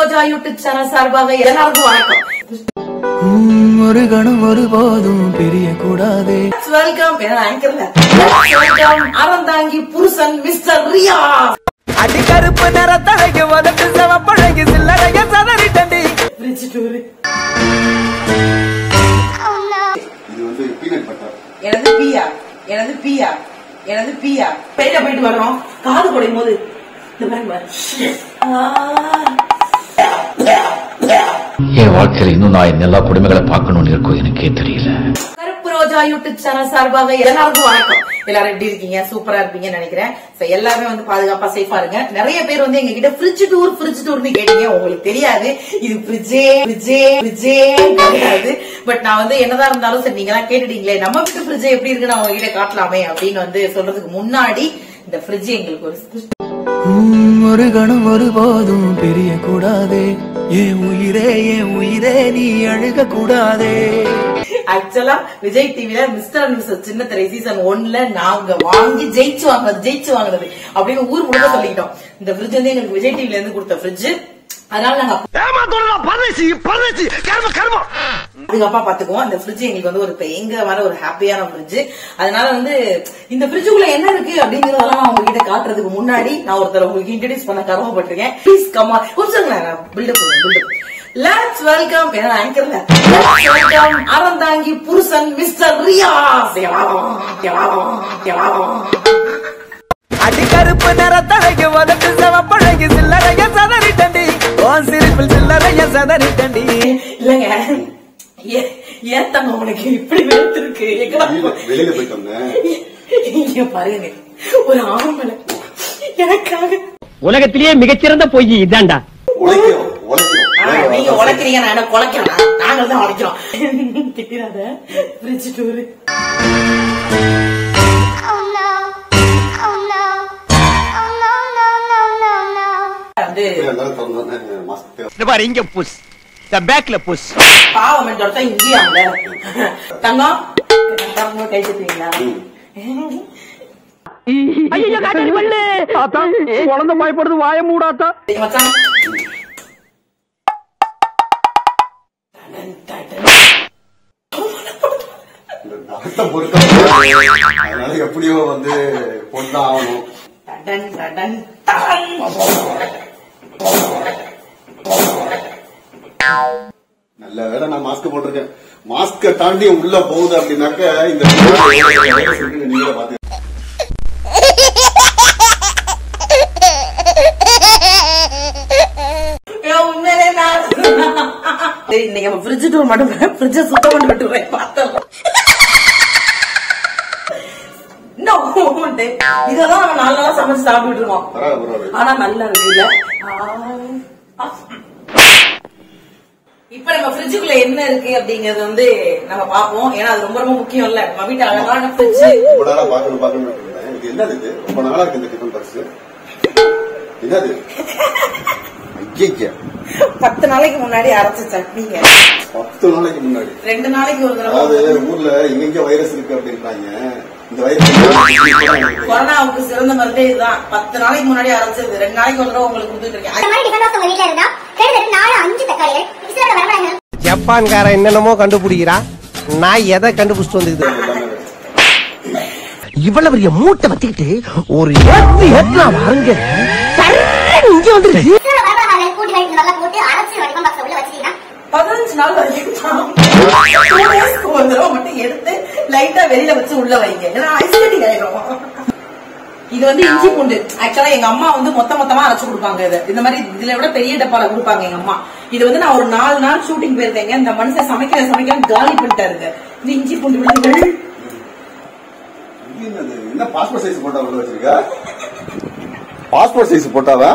ரோஜா YouTube channel சார்பாக எல்லாருக்கும் வணக்கம் உம், ஒரு கணம் ஒருபோதும் பிரிய கூடாதே வெல்கம் ஆங்கர்ல வெல்கம் அறந்தாங்கி புருஷன் மிஸ்டர் ரியா அடி கருப்பு நிறத்தழகு உதட்டு செவப்பழகு சில்லறைய சதறிட்டண்டி பிரிட்ஜ் டூர் இது வந்து பீனட் பட்டர் எனது பியா எனது பியா எனது பியா போயிட்ட போயிட்டு வர்றோம் காது குடையும் போது இந்த மாதிரி வரும். என் வாழ்க்கையில இன்னும் நான் இந்த எல்லா கொடுமைகளை பார்க்கணும்னு இருக்கும் எனக்கே தெரியல கருப்பு ரோஜா யூடியூப் சேனல் சார்பாக எல்லாருக்கும் வணக்கம் எல்லாரும் எப்படி இருக்கீங்க சூப்பரா இருப்பீங்கன்னு நினைக்கிறேன் So, எல்லாருமே வந்து பாதுகாப்பா சேஃபா இருங்க நிறைய பேர் வந்து எங்க கிட்ட ஃப்ரிட்ஜ் டூர் ஃப்ரிட்ஜ் டூர்னு கேட்டீங்க உங்களுக்கு தெரியாது இது ஃப்ரிட்ஜே ஃப்ரிட்ஜே ஃப்ரிட்ஜே கிடையாது பட் நான் வந்து என்னதான் இருந்தாலும் சரி நீங்க எல்லாம் கேட்டுட்டீங்களே நம்ம வீட்டு ஃப்ரிட்ஜ் எப்படி இருக்குன்னு அவங்க கிட்ட காட்டலாமே அப்படின்னு வந்து சொல்றதுக்கு முன்னாடி இந்த ஃப்ரிட்ஜ் எங்களுக்கு ஒரு உம், ஒரு கணம் ஒருபோதும் பிரிய கூடாதே என் உயிரே என் உயிரே நீ அழுக கூடாதே ஆக்சுவலா விஜய் டிவில மிஸ்டர் அண்ட் மிஸ்டர் சின்ன திரை சீசன் ஒன்ல நாங்க வாங்கி ஜெயிச்சு வாங்கினது ஜெயிச்சு வாங்கினது அப்படின்னு ஊர் முழுக்க சொல்லிட்டோம் இந்த ஃப்ரிட்ஜ் வந்து எங்களுக்கு விஜய் டிவில இருந்து கொடுத்த ஃப்ரிட்ஜ் அதனால நாங்க பாதுகாப்பா பாத்துக்குவோம் இந்த ஃப்ரிட்ஜ் எங்களுக்கு வந்து ஒரு பயங்கரமான ஒரு ஹாப்பியான ஃப்ரிட்ஜ் அதனால வந்து இந்த ஃப்ரிட்ஜுக்குள்ள என்ன இருக்கு அப்படிங்கறதெல்லாம் நான் உங்ககிட்ட காட்டுறதுக்கு முன்னாடி நான் ஒருத்தர் உங்களுக்கு இன்ட்ரடியூஸ் பண்ண கர்வப்பட்டிருக்கேன் ப்ளீஸ் கமா கொஞ்சம் பில்டப் பில்டப் லெட்ஸ் வெல்கம் என்ன ஆங்கர்ல வெல்கம் அறந்தாங்கி புருஷன் மிஸ்டர் ரியாஸ் அடி கருப்பு நிறத்தழகு உதட்டு செவப்பழகு சில்லறைய சதறிட்டண்டி உன் சிரிப்பில் சில்லறைய சதறிட்டண்டி இல்லங்க ஏ- ஏன் தங்க உனக்கு இப்படி வெளுத்திருக்கு எங்கடா வெளியில வெளியில போயிட்டோங்க இங்க பாருங்க ஒரு ஆம்பளை எனக்காக உலகத்திலேயே மிகச்சிறந்த பொய் இதான்டா உழைக்கிறோம் உழைக்கிறோம் ஆ, நீங்க உழைக்கிறீங்க நான் என்ன குலைக்கிறேன் நாங்க தான் உழைக்கிறோம் திட்டிடாத fridge tour Oh no. Oh no. Oh no, no, no, no, no. வந்து எல்லாரும் திறந்தோன்னே மாஸ்க் தேவை இந்த பாரு இங்க புஷ் இந்த பேக்ல புஷ் பாவம் என்றா இங்கேயாங்க தங்கம் தங்கம் கை தட்டுவீங்களா ஐயோ காட்டாடி பல்லு ஆத்தா குழந்தை பயப்படுது வாய மூடாத்தா டேய் மச்சான் இந்த நாட்டம் பொறுத்த அதனால எப்படியோ வந்து பொண்ணா ஆகணும் டடன் டடன் டன். நல்ல வேளை நான் மாஸ்க் போட்டிருக்கேன் மாஸ்க தாண்டி உள்ள போகுது அப்படின்னாக்க இந்த நீங்களே பாத்து ஏன் உண்மையிலே நான் சரி, இன்னைக்கு நம்ம ஃப்ரிட்ஜ் டூர் மட்டும் ஃப்ரிட்ஜ சுத்தம் பண்ணி விட்டுருவேன் பார்த்தோம் இதெல்லாம் நம்ம நாலு நாளா சமைச்சு சாப்பிட்டுட்டு இருக்கோம் பரவாயில்ல பரவாயில்ல ஆனா நல்லா இருக்கு இல்ல இப்ப நம்ம ஃப்ரிட்ஜுக்குள்ள என்ன இருக்கு அப்படிங்கறது வந்து நம்ம பாப்போம் ஏன்னா அது ரொம்ப ரொம்ப முக்கியம் இல்ல நம்ம வீட்டு அழகான ஃப்ரிட்ஜ் ரொம்ப நாளா பாக்கணும் பாக்கணும் இருந்தேன். இது என்னது இது ரொம்ப நாளா இருக்கு இந்த டிஃபன் பாக்ஸ் என்னது ஐயா பத்து நாளைக்கு முன்னாடி அரைச்ச சட்னிங்க பத்து நாளைக்கு முன்னாடி ரெண்டு நாளைக்கு ஒரு அதாவது தடவை ஊர்ல எங்கெங்க வைரஸ் இருக்கு அப்படின்றாங்க இந்த வைரஸ் கொரோனாவுக்கு சிறந்த மருந்தே இதுதான் பத்து நாளைக்கு முன்னாடி அரைச்சது ரெண்டு நாளைக்கு ஒரு தடவை உங்களுக்கு கொடுத்துட்டு இருக்கேன் இந்த மாதிரி டிஃபன் பாக்ஸ் உங்க வீட்ல இருந்தா கிட்டத்தட்ட நாலு அஞ்சு தக்காளிகள் மிக்சரோட வரவழைங்க ஜப்பான்காரன் என்னென்னமோ கண்டுபிடிக்கிறான் நான் எதை கண்டுபிடிச்சிட்டு வந்துக்குது இவ்வளவு பெரிய மூட்டை வச்சுக்கிட்டு ஒரு ஏத்து ஏத்தலாம் வாருங்க சர்ருன்னு இங்க வந்துருச்சு மிக்சரோட வரவழைங்க கூட்டி வைத்து நல்லா போட்டு அரைச்சு டிஃபன் பாக்ஸ் உள்ள வச்சீங்கன்னா பதினஞ்சு நாள் வரைக்கும் தான். Two days க்கு ஒரு தடவை மட்டும் எடுத்து லைட்டா வெளியில வச்சு உள்ள வைங்க ஏன்னா ஐஸ் கட்டி ஆயிரும் இது வந்து இஞ்சி பூண்டு ஆக்சுவலா எங்க அம்மா வந்து மொத்த மொத்தமா அரைச்சு கொடுப்பாங்க இது இந்த மாதிரி இதுல விட பெரிய டப்பால கொடுப்பாங்க எங்க அம்மா இது வந்து நான் ஒரு நாலு நாள் ஷூட்டிங் போயிருந்தேங்க இந்த மனுஷன் சமைக்கிற சமைக்கிற காலி பண்ணிட்டாருங்க இது இஞ்சி பூண்டு விழுதுகள் இது என்னது? என்ன பாஸ்போர்ட் சைஸ் போட்டா உள்ள வச்சிருக்க பாஸ்போர்ட் சைஸ் போட்டாவா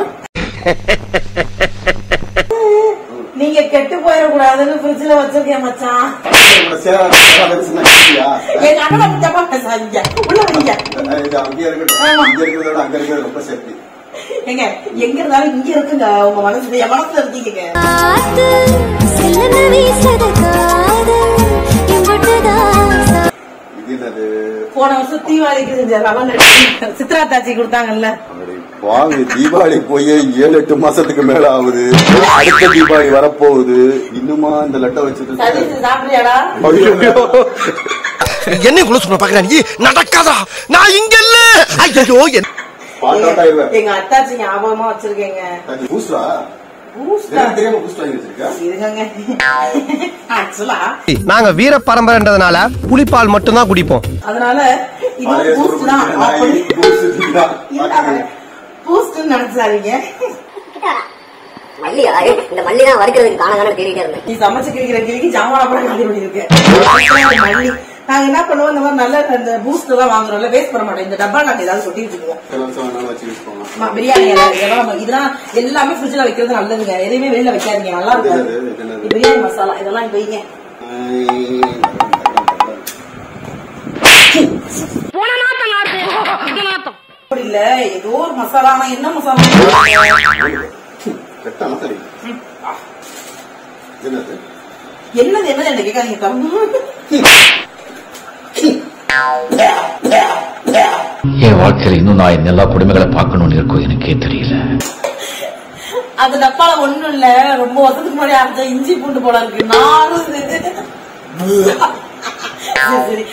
நீங்க கெட்டு போயிடக்கூடாதுன்னு ஃப்ரிட்ஜ்ல வச்சிருக்கேன் மச்சான் உங்களோட சேரா சேரா வெரிசனா இல்லையா? எங்க அண்ணன் தப்பா பேசாதீங்க உள்ள வைங்க இது அங்கேயே இருக்கட்டும் ஆமா. இங்க இருக்கிறத விட அங்க இருக்கிறது ரொம்ப சேஃப்டி ஏங்க எங்க இருந்தாலும் இங்க இருக்குங்க உங்க மனசுல என் மனசுல இருக்கீங்க காத்து செல்லன வீசத காதல் எம்பட்டுதான் இது என்னது போன வருஷம் தீபாவளிக்கு செஞ்ச ரவன் சித்ரா தாச்சி கொடுத்தாங்கல்ல அப்படி வாங்க தீபாவளி போய் ஏழு எட்டு மாசத்துக்கு மேல ஆகுது அடுத்த தீபாவளி வரப்போகுது இன்னுமா இந்த லட்டை வச்சுட்டு சதீஷ் சாப்பிடுறியாடா ஐயோ. என்ன குழு சொல்ல பாக்குறேன் நீ நடக்காதா நான் இங்க இல்ல ஐயோ என்ன பாட்டு out ஆயிடுவேன். எங்க அத்தாச்சி ஞாபகமா வச்சிருக்கேங்க அது பூஸ்டா பூஸ்டா எனக்கு தெரியாம பூஸ்ட் வாங்கி வச்சிருக்கா இருங்க ஆக்சுவலா நாங்க வீர பரம்பரைன்றதுனால புலிப்பால் மட்டும்தான் குடிப்போம் அதனால இது பழைய சோறு பூஸ்ட் தான் குடிக்கிற நாய், அப்படி பூஸ்ட் தின்னா. பாத்துக்கங்க. பூஸ்ட் நினைச்சாதீங்க மல்லியா ஏய், இந்த மல்லி தான் வறுக்கிறதுக்கு காண காண தேடிட்டே இருந்தேன் நீ சமைச்சு கிழிக்கிற கிளிக்கு ஜாமான கூட காலி பண்ணிருக்கு மல்லி நாங்க என்ன பண்ணுவோம் இந்த மாதிரி நல்ல அந்த பூஸ்ட் எல்லாம் வாங்குறோம்ல வேஸ்ட் பண்ண மாட்டோம் இந்த டப்பா நாங்க ஏதாவது கொட்டி வச்சுக்குவோம் சில வருஷம் வேணாலும் வச்சு யூஸ் பண்ணலாம் ஆமா, பிரியாணி எல்லாம் இதெல்லாம் நம்ம- இதெல்லாம் எல்லாமே ஃப்ரிட்ஜ்ல வைக்கிறது நல்லதுங்க எதையுமே வெளியில வைக்காதீங்க நல்லா இது இருக்கும் என்னது? இது என்னது? பிரியாணி மசாலா இதெல்லாம் இப்ப வைங்க அப்படி இல்ல ஏதோ ஒரு மசாலா ஆனா என்ன மசாலா கரெக்டா சரி என்னது என்னது என்னது என்ன கேட்காதீங்க தம்பி. என் வாழ்க்கையில இன்னும் நான் இந்த எல்லா கொடுமைகளை பார்க்கணும்னு இருக்கோ எனக்கே தெரியல அது டப்பால ஒண்ணும் இல்ல ரொம்ப வருஷத்துக்கு முன்னாடி அரைச்ச இஞ்சி பூண்டு போல இருக்கு நாறுது சரி, சரி.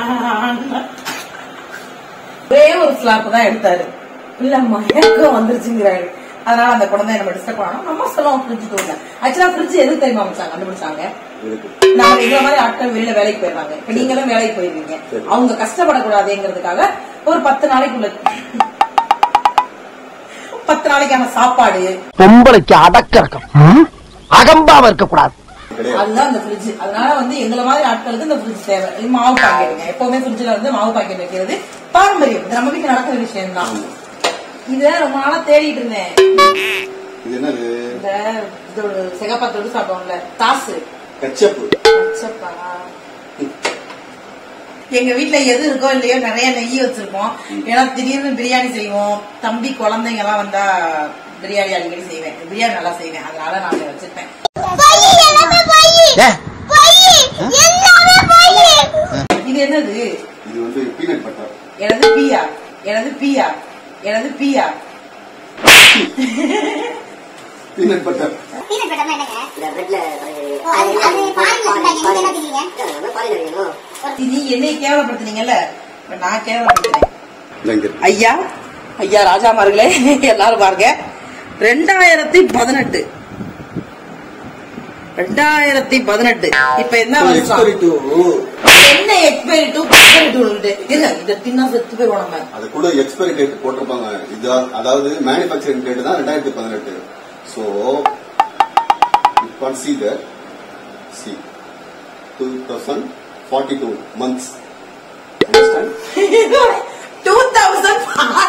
ஒரே ஒரு ஸ்லாப் தான் எடுத்தாரு இல்ல மயக்கம் வந்துருச்சுங்கிறாரு அதனால அந்த குழந்தை நம்ம டிஸ்டர்ப் பண்ணணும் நம்ம சொல்லுவோம் ஃப்ரிட்ஜ் தூங்க ஆக்சுவலா ஃப்ரிட்ஜ் எது தெரியுமா அமைச்சாங்க கண்டுபிடிச்சாங்க இருக்கு நாம எங்களை மாதிரி ஆட்கள் வெளியில வேலைக்கு போயிடுறாங்க இப்ப நீங்களும் வேலைக்கு போயிருவீங்க அவங்க கஷ்டப்படக்கூடாதுங்கிறதுக்காக ஒரு பத்து நாளைக்குள்ள பத்து நாளைக்கான சாப்பாடு பொம்பளைக்கு அடக்கிறக்கம் அகம்பாம இருக்க கூடாது கிடையாது அதுதான் இந்த ஃப்ரிட்ஜ் அதனால வந்து எங்களை மாதிரி ஆட்களுக்கு இந்த ஃப்ரிட்ஜ் தேவை இது மாவு பாக்கெட்டுங்க எப்பவுமே ஃப்ரிட்ஜ்ல வந்து மாவு பாக்கெட் வைக்கிறது பாரம்பரியம் இது நம்ம வீட்டுல நடக்கிற விஷயம் தான் இத ரொம்ப நாளா தேடிட்டு இருந்தேன் இது என்னது இந்த இதோட சிகப்பாத்தோடு சாப்பிடுவோம்ல தாசு கச்சப்பு அச்சப்பா. எங்க வீட்ல எது இருக்கோ இல்லையோ நிறைய நெய் வச்சிருப்போம் ஏன்னா திடீர்னு பிரியாணி செய்வோம் தம்பி குழந்தைங்க எல்லாம் வந்தா பிரியாணி அடிக்கடி செய்வேன் பிரியாணி நல்லா செய்வேன் அதனால நான் அதை வச்சிருப்பேன் பொய் எல்லாமே பொய் ஏ, பொய் எல்லாமே பொய் இது என்னது இது வந்து பீனட் பட்டர் எனது பியா எனது பியா எனது பியா பீனட் பட்டர் பீனட் பட்டர்னா என்னங்க இந்த பிரெட்ல ஓ, அது- அது பாலில் இருந்தாங்க. நீங்க என்ன தெரியுங்க? பாலில் வேணும் நீ என்னை கேவலப்படுத்துனீங்கல்ல இப்ப நான் கேவலப்படுத்துறேன் இங்க இருக்கு. ஐயா ஐயா ராஜாமார்களே எல்லாரும் பாருங்க ரெண்டாயிரத்தி பதினெட்டு ரெண்டாயிரத்தி பதினெட்டு இப்ப என்ன வருஷம் Expiry to- என்ன எக்ஸ்பைரி டூ எக்ஸ்பைரி டூ இல்ல இத தின்னா செத்து போயிடும் நம்ம அது கூட எக்ஸ்பைரி டேட் போட்டிருப்பாங்க இது அதாவது மேனுபேக்சரிங் டேட் தான் ரெண்டாயிரத்தி பதினெட்டு so see the see two thousand forty two months two thousand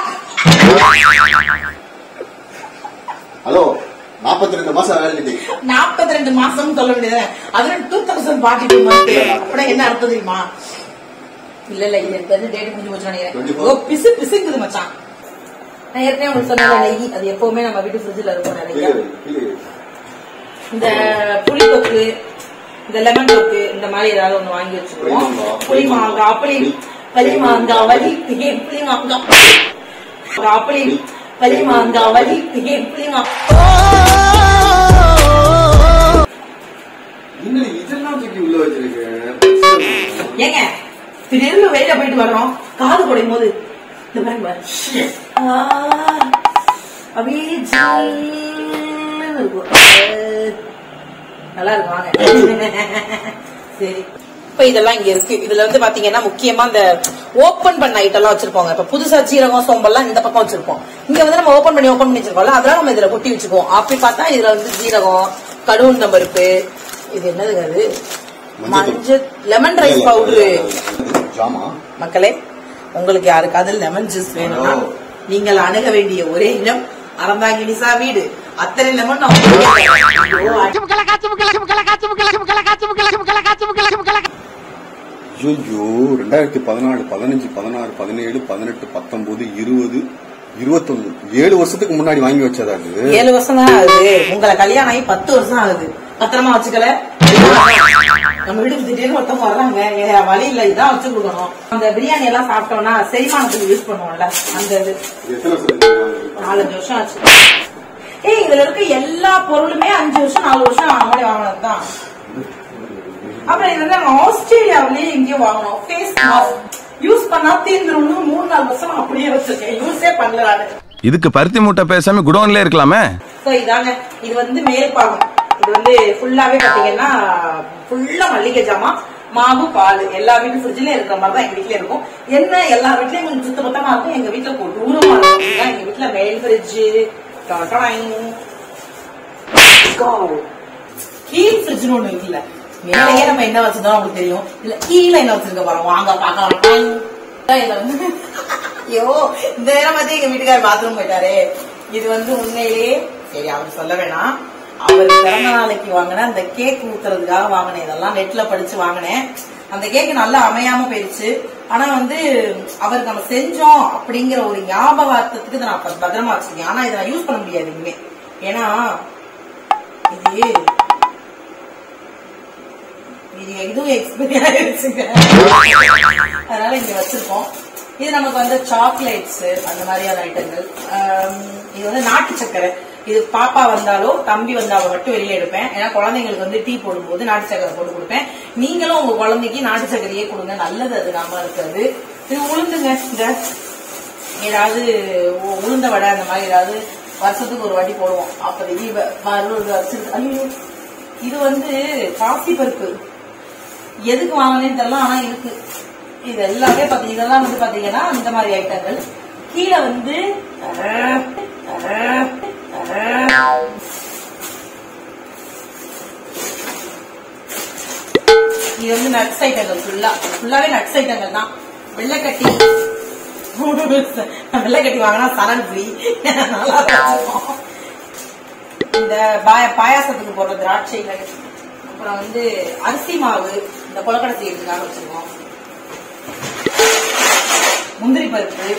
hello நாற்பத்தி ரெண்டு மாசம் வேலிடிட்டி நாற்பத்தி ரெண்டு மாசம் சொல்ல முடியாது அதுல two thousand forty two month அப்படின்னா என்ன அர்த்தம் தெரியுமா இல்ல இல்ல இது எனக்கு வந்து டேட் முடிஞ்சு போச்சு நினைக்கிறேன் 24. ஓ, பிசு பிசுங்குது மச்சான் நான் ஏற்கனவே உங்களுக்கு சொன்ன நெய் அது எப்பவுமே நம்ம வீட்டு ஃப்ரிட்ஜ்ல இருக்கும் நிறைய இந்த புளி தொக்கு இந்த லெமன் தொக்கு இந்த மாதிரி ஏதாவது ஒண்ணு வாங்கி வச்சுக்குவோம் புளி மாங்காய் புளி பலி மாங்காய் வலி தேன் புளி மாங்காய் புளி பலி மாங்காய் வலி தேன் புளி மாங்காய் இன்னும் இதெல்லாம் தூக்கி உள்ள வச்சிருக்கேன் ஏங்க திடீர்னு வெளியில போயிட்டு வர்றோம் காது குடையும் போது இந்த மாதிரி பாரு. ஆ, அப்படியே ஜில்லுன்னு இருக்கும் அஹ், நல்லா இருக்கும் வாங்க சரி இப்ப இதெல்லாம் இங்க இருக்கு இதுல வந்து பாத்தீங்கன்னா முக்கியமா இந்த ஓபன் பண்ண ஐட்டம் எல்லாம் வச்சிருப்போங்க இப்ப புதுசா சீரகம் சோம்பெல்லாம் இந்த பக்கம் வச்சிருப்போம் இங்க வந்து நம்ம ஓபன் பண்ணி ஓபன் பண்ணி வச்சிருக்கோம்ல அதெல்லாம் நம்ம இதுல கொட்டி வச்சுக்குவோம் அப்படி பார்த்தா இதுல வந்து ஜீரகம் கடுகுண்டம் பருப்பு இது என்னதுங்க அது மஞ்சள் லெமன் ரைஸ் பவுடரு ஜாமா மக்களே உங்களுக்கு யாருக்காவது லெமன் ஜூஸ் வேணும்னா ஓ. நீங்கள் அணுக வேண்டிய ஒரே இடம் அறந்தாங்கி நிசா வீடு அத்தனை லெமன் நான் உங்களுக்கு தரேன். ஐயோ, ஐயோ ரெண்டாயிரத்தி பதினாலு பதினஞ்சு பதினாறு பதினேழு பதினெட்டு பத்தொன்பது இருபது இருபத்தொன்னு ஏழு வருஷத்துக்கு முன்னாடி வாங்கி வச்சதா அது ஏழு வருஷம் தான் ஆகுது உங்களை கல்யாணம் ஆகி பத்து வருஷம் ஆகுது பத்திரமா வச்சுக்கல நம்ம வீட்டுக்கு திடீர்னு ஒருத்தவங்க வர்றாங்க வேற வழி இல்ல இதான் வச்சு கொடுக்கணும் அந்த பிரியாணி எல்லாம் சாப்பிட்டோம்னா செரிமானத்துக்கு யூஸ் பண்ணுவோம்ல அந்த இது எத்தனை வருஷம் இருக்கு? நாலஞ்சு வருஷம் ஆச்சு ஏய் இதுல இருக்க எல்லா பொருளுமே அஞ்சு வருஷம் நாலு வருஷம் முன்னாடி வாங்கினது தான் அப்புறம் இது வந்து நாங்க ஆஸ்திரேலியாவிலேயே எங்கேயோ வாங்கினோம் ஃபேஸ் மாஸ்க் யூஸ் பண்ணா தீர்ந்துரும்னு மூணு நாலு வருஷம் அப்படியே வச்சிருக்கேன் யூஸே பண்ணல நானு இதுக்கு பருத்தி மூட்டை பேசாம குடோன்ல இருக்கலாமே சோ இதாங்க இது வந்து மேல் பாகம் இது வந்து ஃபுல்லாவே பாத்தீங்கன்னா ஃபுல்லா மல்லிகை ஜாமான் மாவு பால் எல்லா வீட்டு ஃப்ரிட்ஜ்லயும் இருக்கிற மாதிரி தான் எங்க வீட்ல இருக்கும் என்ன எல்லா வீட்லயும் கொஞ்சம் சுத்த பத்தமா இருக்கும் எங்க வீட்ல கொடூரமா இருக்கும் இதுதான் எங்க வீட்ல மேல் ஃப்ரிட்ஜ் கீழ் ஃப்ரிட்ஜ்னு ஒண்ணு இருக்குல்ல மேலேயே நம்ம என்ன வச்சிருந்தோம் உங்களுக்கு தெரியும் இல்ல கீழே என்ன வச்சிருக்க போறோம் வாங்க பாக்கலாம் இதுல வந்து ஐயோ இந்த நேரம் பார்த்து எங்க வீட்டுக்காரர் பாத்ரூம் போயிட்டாரே இது வந்து உண்மையிலேயே சரி அவர் சொல்ல வேணாம் அவர் பிறந்த நாளைக்கு வாங்கின அந்த கேக் ஊத்துறதுக்காக வாங்கினேன் இதெல்லாம் நெட்ல படிச்சு வாங்கினேன் அந்த கேக் நல்லா அமையாம போயிருச்சு ஆனா வந்து அவருக்கு நம்ம செஞ்சோம் அப்படிங்கிற ஒரு ஞாபகார்த்தத்துக்கு இதை நான் ப- பத்திரமா வச்சிருக்கேன் ஆனா இதை நான் யூஸ் பண்ண முடியாது இனிமே ஏன்னா இது இது இதுவும் எக்ஸ்பீரியன் ஆயிடுச்சுங்க அதனால இங்க வச்சிருக்கோம் இது நமக்கு வந்து சாக்லேட்ஸ் அந்த மாதிரியான ஐட்டங்கள் ஆம், இது வந்து நாட்டு சக்கரை இது பாப்பா வந்தாலோ தம்பி வந்தாலோ மட்டும் வெளியே எடுப்பேன் ஏன்னா குழந்தைங்களுக்கு வந்து டீ போடும்போது நாட்டு சக்கரை போட்டு கொடுப்பேன் நீங்களும் உங்க குழந்தைக்கு நாட்டு சக்கரையே கொடுங்க நல்லது அது நாம இருக்கிறது இது உளுந்துங்க இந்த ஏதாவது உ- உளுந்த வடை அந்த மாதிரி ஏதாவது வருஷத்துக்கு ஒரு வாட்டி போடுவோம் அப்போதைக்கு வ- மறுபடியும் வச்சிருக்கு ஐயோ இது வந்து பாசி பருப்பு எதுக்கு வாங்கினேன்னு தெரியல ஆனா இருக்கு இது எல்லாமே பாத்தீங்க இதெல்லாம் வந்து பாத்தீங்கன்னா இந்த மாதிரி ஐட்டங்கள் கீழே வந்து அஹ், அஹ், அஹ். இது வந்து நட்ஸ் ஐட்டங்கள் ஃபுல்லா ஃபுல்லாவே நட்ஸ் ஐட்டங்கள் தான் வெள்ளைக்கட்டி வெள்ளைக்கட்டி வாங்கினா சரண் ஃப்ரீ நல்லா இருக்கும். இந்த பாய- பாயாசத்துக்கு போடுற திராட்சைகள் அப்புறம் வந்து அரிசி மாவு இந்த கொலக்கடை செய்யறதுக்காக வச்சிருக்கோம் முந்திரி பருப்பு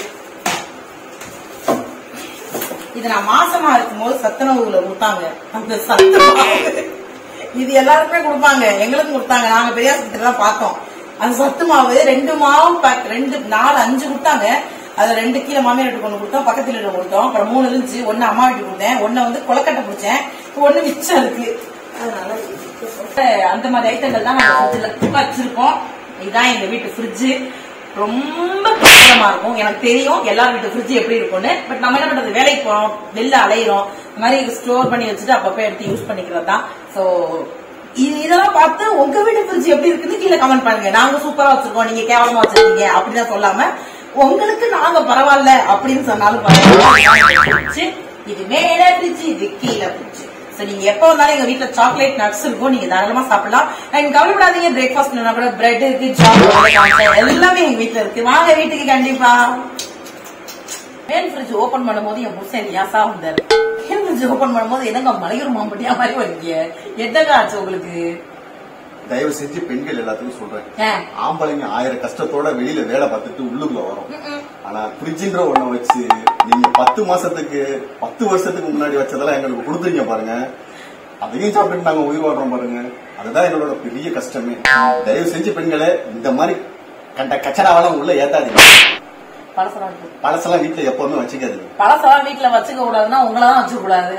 இது நான் மாசமா இருக்கும்போது சத்துணவுல கொடுத்தாங்க அந்த சத்து மாவு இது எல்லாருக்குமே கொடுப்பாங்க எங்களுக்கும் கொடுத்தாங்க நாங்க பெரியாஸ்பத்திரி தான் பார்த்தோம் அந்த சத்து மாவு ரெண்டு மாவு pack, ரெண்டு நாலு அஞ்சு கொடுத்தாங்க அதுல ரெண்டு கீழே மாமியார் வீட்டுக்கு ஒண்ணு கொடுத்தோம் பக்கத்துல வீட்டுக்கு கொடுத்தோம் அப்புறம் மூணு இருந்துச்சு ஒண்ணு அம்மா வீட்டுக்கு கொடுத்தேன் ஒண்ணு வந்து கொலக்கட்டை பிடிச்சேன் ஒண்ணு மிச்சம் இருக்கு அதனால அந்த மாதிரி ஐட்டங்கள் தான் நாங்க ஃப்ரிட்ஜில் வச்சிருக்கோம் இதுதான் எங்க வீட்டு ஃப்ரிட்ஜ் ரொம்ப பிரபலமா இருக்கும் எனக்கு தெரியும் எல்லார் வீட்டு ஃப்ரிட்ஜ் எப்படி இருக்கும்னு பட் நம்ம என்ன பண்றது வேலைக்கு போறோம் வெளில அலையிறோம் இந்த மாதிரி ஸ்டோர் பண்ணி வச்சுட்டு அப்பப்ப எடுத்து யூஸ் பண்ணிக்கிறது தான் சோ இதெல்லாம் பார்த்து உங்க வீட்டு ஃப்ரிட்ஜ் எப்படி இருக்குன்னு கீழே கமெண்ட் பண்ணுங்க நாங்க சூப்பரா வச்சிருக்கோம் நீங்க கேவலமா வச்சிருக்கீங்க அப்படின்னு சொல்லாம உங்களுக்கு நாங்க பரவாயில்ல அப்படின்னு சொன்னாலும் பரவாயில்ல இது மேல ஃப்ரிட்ஜ் இது கீழே ஃப்ரிட்ஜ் சோ நீங்க எப்ப வந்தாலும் எங்க வீட்ல சாக்லேட் நட்ஸ் இருக்கும் நீங்க தாராளமா சாப்பிடலாம் அண்ட் கவலைப்படாதீங்க பிரேக்ஃபாஸ்ட் கூட பிரெட் இருக்கு சாக்லேட் எல்லாமே எங்க வீட்ல இருக்கு வாங்க வீட்டுக்கு கண்டிப்பா மேல் ஃப்ரிட்ஜ் ஓபன் பண்ணும்போது என் புருஷன் ரியாசா வந்தாரு மேல் ஃப்ரிட்ஜ் ஓபன் பண்ணும்போது என்னங்க மலையூர் மாம்பட்டியா மாதிரி வரீங்க என்னங்க ஆச்சு உங்களுக்கு தயவு செஞ்சு பெண்கள் எல்லாத்துக்கும் சொல்றேன் ஆ. ஆம்பளைங்க ஆயிரம் கஷ்டத்தோட வெளியில வேலை பார்த்துட்டு உள்ளுக்குள்ள வரும் ஆனா ஃப்ரிட்ஜின்ற ஒண்ண வச்சு நீங்க பத்து மாசத்துக்கு பத்து வருஷத்துக்கு முன்னாடி வச்சதெல்லாம் எங்களுக்கு கொடுத்துருங்க பாருங்க அதையும் சாப்பிட்டு நாங்க உயிர் வாழ்றோம் பாருங்க அதுதான் எங்களோட பெரிய கஷ்டமே தயவு செஞ்சு பெண்களே இந்த மாதிரி கண்ட கச்சடாவெல்லாம் உள்ள ஏத்தாதீங்க பழசெல்லாம் இருக்கு. பழசெல்லாம் வீட்டுல எப்பவுமே வச்சுக்காதீங்க பழசெல்லாம் வீட்டுல வச்சுக்க கூடாதுன்னா உங்களை தான் வச்சுக்க கூடாது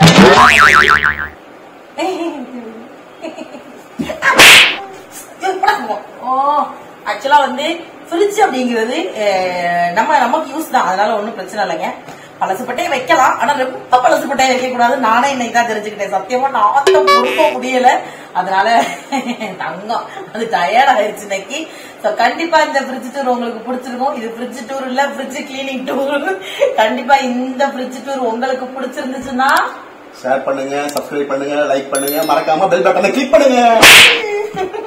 ஓ ஆக்சுவலா வந்து ஃப்ரிட்ஜ் அப்படிங்கிறது அஹ், நம்ம நமக்கு யூஸ் தான் அதனால ஒண்ணும் பிரச்சனை இல்லைங்க பழசு பட்டையை வைக்கலாம் ஆனா ரொம்ப பழசு பட்டையை வைக்க கூடாது நானே இன்னைக்கு தான் தெரிஞ்சுக்கிட்டேன் சத்தியமா நாத்தம் பொறுக்க முடியல அதனால தங்கம் அது டயர்ட் ஆயிருச்சு இன்னைக்கு So, கண்டிப்பா இந்த ஃப்ரிட்ஜ் டூர் உங்களுக்கு பிடிச்சிருக்கும் இது ஃப்ரிட்ஜ் டூர் இல்ல ஃப்ரிட்ஜ் கிளீனிங் டூர் கண்டிப்பா இந்த ஃப்ரிட்ஜ் டூர் உங்களுக்கு பிடிச்சிருந்துச்சுன்னா ஷேர் பண்ணுங்க சப்ஸ்கிரைப் பண்ணுங்க லைக் பண்ணுங்க மறக்காம பெல் பட்டனை கிளிக் பண்ணுங்க